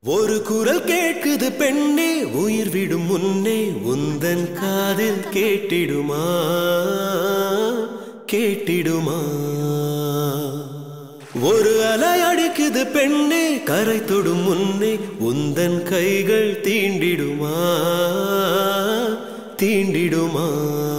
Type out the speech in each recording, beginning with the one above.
ஒரு குரல் கேட்குது பெண்ணே உயிர் விடும் முன்னே உந்தன் காதில் கேட்டிடுமா கேட்டிடுமா ஒரு அலை அடிக்குது பெண்ணே கரை தொடும் முன்னே உந்தன் கைகள் தீண்டிடுமா தீண்டிடுமா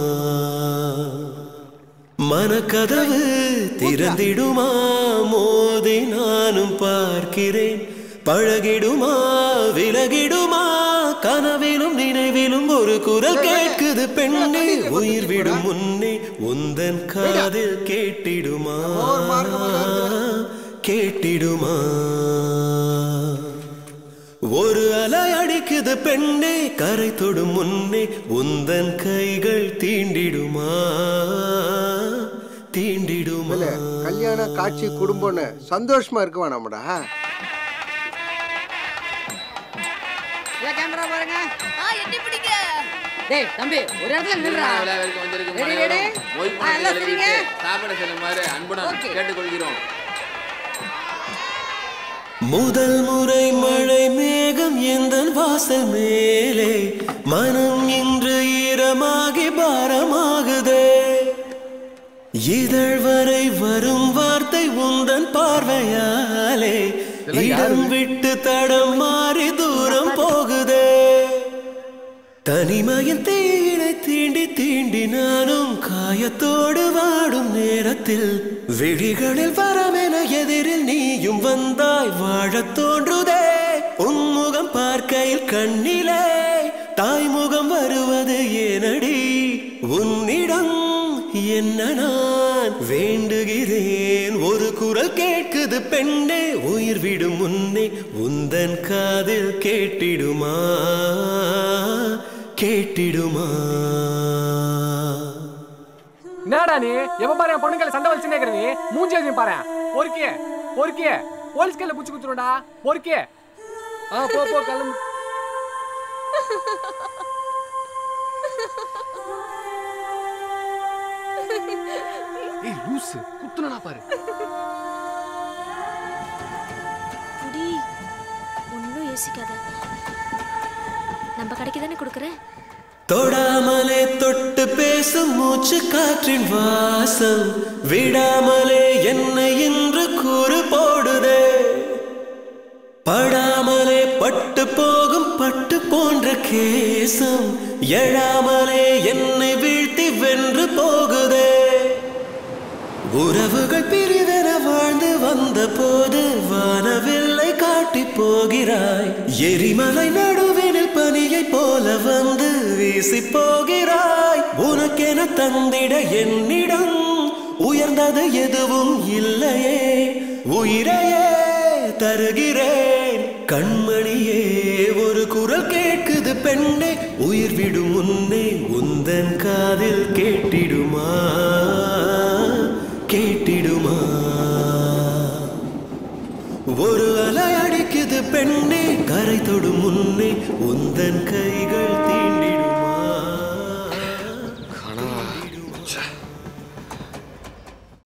மனக்கதவு திறந்திடுமா மோதி நானும் பார்க்கிறேன் பழகிடுமா விலகிடுமா கனவிலும் நினைவிலும் ஒரு குரல் கேட்குது பெண்ணே உயிர் விடும் முன்னே உந்தன் காதில் கேட்டிடுமா கேட்டிடுமா ஒரு அலை அடிக்குது பெண்ணே கரை தொடும் முன்னே உந்தன் கைகள் தீண்டிடுமா தீண்டிடுமா இல்ல கல்யாண காட்சி குடும்பம்னு சந்தோஷமா இருக்க வேணாமடா கேமரா பாருங்க ஆ எட்டி பிடிக்க டேய் தம்பி ஒரு இடத்துல நில்றா விழாவிற்கு வந்திருக்கும் ரெடி, அனைவரும் ரெடி? ஓய்வு ஆ, எல்லாம் எழுதிவிட்டு சரிங்க? சாப்பிட செல்லுமாறு அன்புடன் ஓகே. கேட்டுக்கொள்கிறோம் முதல் முறை மழை மேகம் எந்த வாசல் மேலே மனம் இன்று ஈரமாகி பாரமாகுதே இதழ் வரை வரும் வார்த்தை உந்தன் பார்வையாலே இடம் விட்டு தடம் மாறி தூரம் போகுதே தனிமையின் தீயினை தீண்டி தீண்டி நானும் காயத்தோடு வாடும் நேரத்தில் விழிகளில் வரமென எதிரில் நீயும் வந்தாய் வாழத் தோன்றுதே உன்முகம் பார்க்கையில் கண்ணிலே தாய்முகம் வருவது ஏனடி உன்னிடம் என்ன நான் வேண்டுகிறேன் ஒரு குரல் கேட்குது பெண்ணே உயிர் விடும் முன்னே உந்தன் காதில் கேட்டிடுமா கேட்டிடுமா என்னடா நீ எப்ப பாரு என் பொண்ணுங்களை சண்டை வச்சு நேக்கிற நீ மூஞ்சி எழுதி பாரு பொறுக்கிய பொறுக்கிய போலீஸ் கையில புடிச்சு குத்துருடா பொறுக்கிய ஆ போ போ கிளம்பு ஏய் லூசு குத்துனா பாரு குடி ஒன்றும் யோசிக்காத நம்ம கடைக்கு தானே கொடுக்குறேன் தொடாமலே தொட்டு பேசும் மூச்சு காற்றின் வாசம் விடாமலே என்னை இன்று கூறு போடுதே படாமலே பட்டு போகும் பட்டு போன்ற கேசம் எழாமலே என்னை வீழ்த்தி வென்று போகுதே உறவுகள் பிரிவென வாழ்ந்து வந்த போது வானவில்லை காட்டி போகிறாய் எரிமலை நடுவினில் பனியை போல வந்து வீசி போகிறாய் உனக்கென தந்திட என்னிடம் உயர்ந்தது எதுவும் இல்லையே உயிரையே தருகிறேன் கண்மணியே ஒரு குரல் கேட்குது பெண்ணே உயிர் விடும் முன்னே உந்தன் காதில் கேட்டிடுமா கேட்டிடுமா ஒரு அலை அடிக்குது பெண்ணே கரை தொடும் முன்னே உந்தன் கைகள்